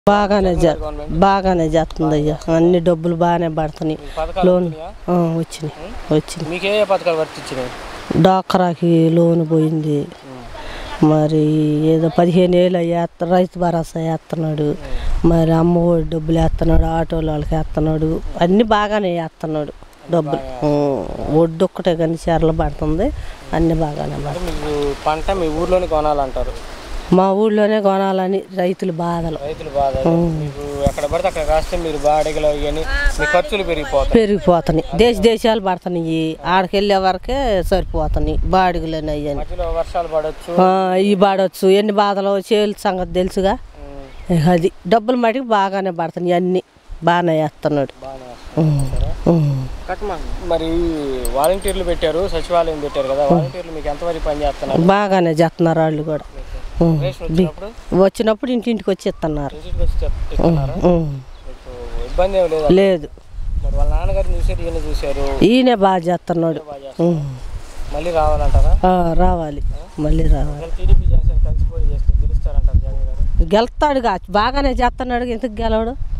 బాగానే జ బాగానే చేస్తుంది అయ్యా అన్ని డబ్బులు బాగానే పడుతున్నాయి పథకాలు లోన్ వచ్చినాయా? ఆ, వచ్చినాయి వచ్చినాయి మీకు ఏ ఏ పథకాలు వర్తించినాయి డాక్రాకి లోన్ పోయింది మరి ఏదో పదిహేను ఏళ్ళు వేస్త రైతు భరోసా వేస్తున్నాడు మరి అమ్మ ఒడి డబ్బులు వేస్తున్నాడు ఆటోల వాళ్ళకి వేస్తున్నాడు అన్నీ బాగానే వేస్తున్నాడు డబ్బులు ఒడ్డు ఒక్కటే కానీ చీరలు పడుతుంది అన్నీ బాగానే పడుతుంది అంటే మీకు పంట మీ ఊర్లోనే కొనాలంటారు మా ఊళ్ళోనే కొనాలని రైతులు బాధలు రైతులు బాధ మీకు ఎక్కడ పడితే అక్కడ కాస్తే మీరు బాడిగలు ఇవన్నీ మీ ఖర్చులు పెరిగిపోతాయి పెరిగిపోతున్నాయి దేశ దేశాలు పడుతున్నాయి ఆడికి వెళ్ళే వరకే సరిపోతున్నాయి బాడుగులని అయ్యని మధ్యలో వర్షాలు పడవచ్చు ఈ బాడవచ్చు ఎన్ని బాధలు చేలు సంగతి తెలుసుగా ఇక అది డబ్బులు మటుకు బాగానే పడుతున్నాయి అన్నీ బాగానే వేస్తున్నాడు బాగానే ఉమ్, ఉమ్. మరి వాలంటీర్లు పెట్టారు సచివాలయం పెట్టారు కదా వాలంటీర్లు మీకు ఎంతవరకు పని చేస్తున్నారు బాగానే చేస్తున్నారు వాళ్ళు కూడా ఉమ్. రేషన్ వచ్చినప్పుడు వచ్చినప్పుడు ఇంటింటికి వచ్చి ఇస్తున్నారు ఇంటికి వచ్చి చెప్- ఇస్తున్నారా ఉమ్. మీకు ఇబ్బంది ఏం లేదా లేదు మరి వాళ్ళ నాన్నగారు చూసారు ఈయన చూశారు ఈయనే బాగా చేస్తున్నాడు బాగా చేస్తారు. ఉమ్. మళ్ళీ రావాలంటారా ఆ, రావాలి మళ్ళీ రావాలి ఒకవేళ టీడీపీ జనసేన కలిసి పోటీ చేస్తే గెలుస్తారంటారు జగన్ గారు గెలుస్తాడుగా బాగానే చేస్తున్నాడు ఎందుకు గెలవడు